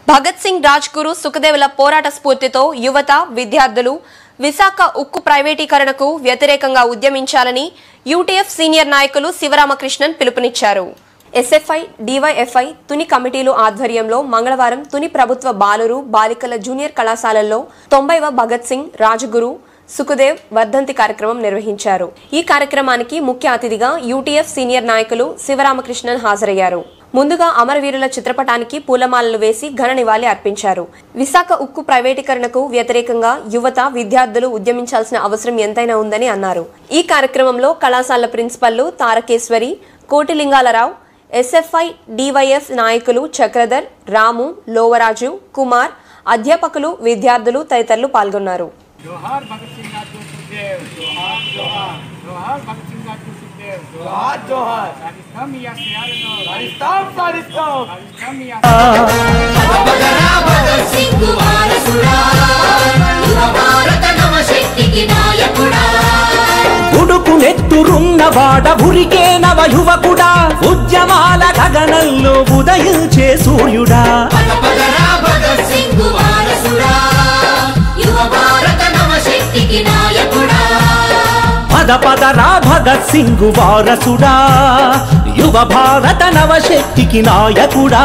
భగత్ సింగ్ రాజ్ గురు సుఖదేవుల పోరాట స్ఫూర్తితో యువత విద్యార్థులు విశాఖ ఉక్కు ప్రైవేటీకరణకు వ్యతిరేకంగా ఉద్యమించాలని యూటీఎఫ్ సీనియర్ నాయకులు శివరామకృష్ణన్ పిలుపునిచ్చారు ఎస్ఎఫ్ఐ డివైఎఫ్ఐ తుని కమిటీలు ఆధ్వర్యంలో మంగళవారం తుని ప్రభుత్వ బాలురు బాలికల జూనియర్ కళాశాలల్లో తొంభైవ భగత్ సింగ్ రాజగురు సుఖదేవ్ వర్ధంతి కార్యక్రమం నిర్వహించారు ఈ కార్యక్రమానికి ముఖ్య అతిథిగా యూటీఎఫ్ సీనియర్ నాయకులు శివరామకృష్ణన్ హాజరయ్యారు ముందుగా అమరవీరుల చిత్రపటానికి పూలమాలలు వేసి ఘన నివాళి అర్పించారు విశాఖ ఉక్కు ప్రైవేటీకరణకు వ్యతిరేకంగా యువత విద్యార్థులు ఉద్యమించాల్సిన అవసరం ఎంతైనా ఉందని అన్నారు ఈ కార్యక్రమంలో కళాశాల ప్రిన్సిపల్లు తారకేశ్వరి కోటిలింగాలరావు ఎస్ఎఫ్ఐ డివైఎఫ్ నాయకులు చక్రధర్ రాము లోవరాజు కుమార్ అధ్యాపకులు విద్యార్థులు తదితరులు పాల్గొన్నారు जोहार भगत सिंह राजू सुखदेव जोहार जोहार जोहार भगत सिंह राजू सुखदेव जोहार जोहार राजस्थान या सियालनो पाकिस्तान पाकिस्तान राजस्थान या భగత్ సింగ్ వారసుడా యువ భారత నవశక్తికి నాయకుడా ఉడుకు నెత్తురున్నవాడ ఉరికే నవ యువకుడా ఉద్యమాల గగనంలో ఉదయించే సూర్యుడా పద పదరా భగత్ సింగ్ వారసుడా యువ భారత నవశక్తికి నాయకుడా పద పదరా భగత్ సింగ్ వారసుడా యువ భారత నవశక్తికి నాయకుడా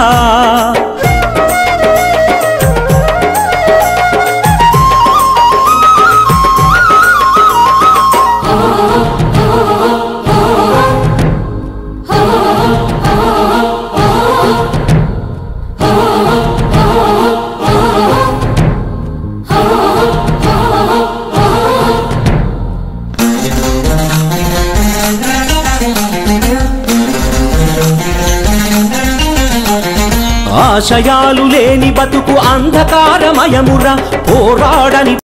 ఆశయాలు లేని బతుకు అంధకారమయమురా పోరాడని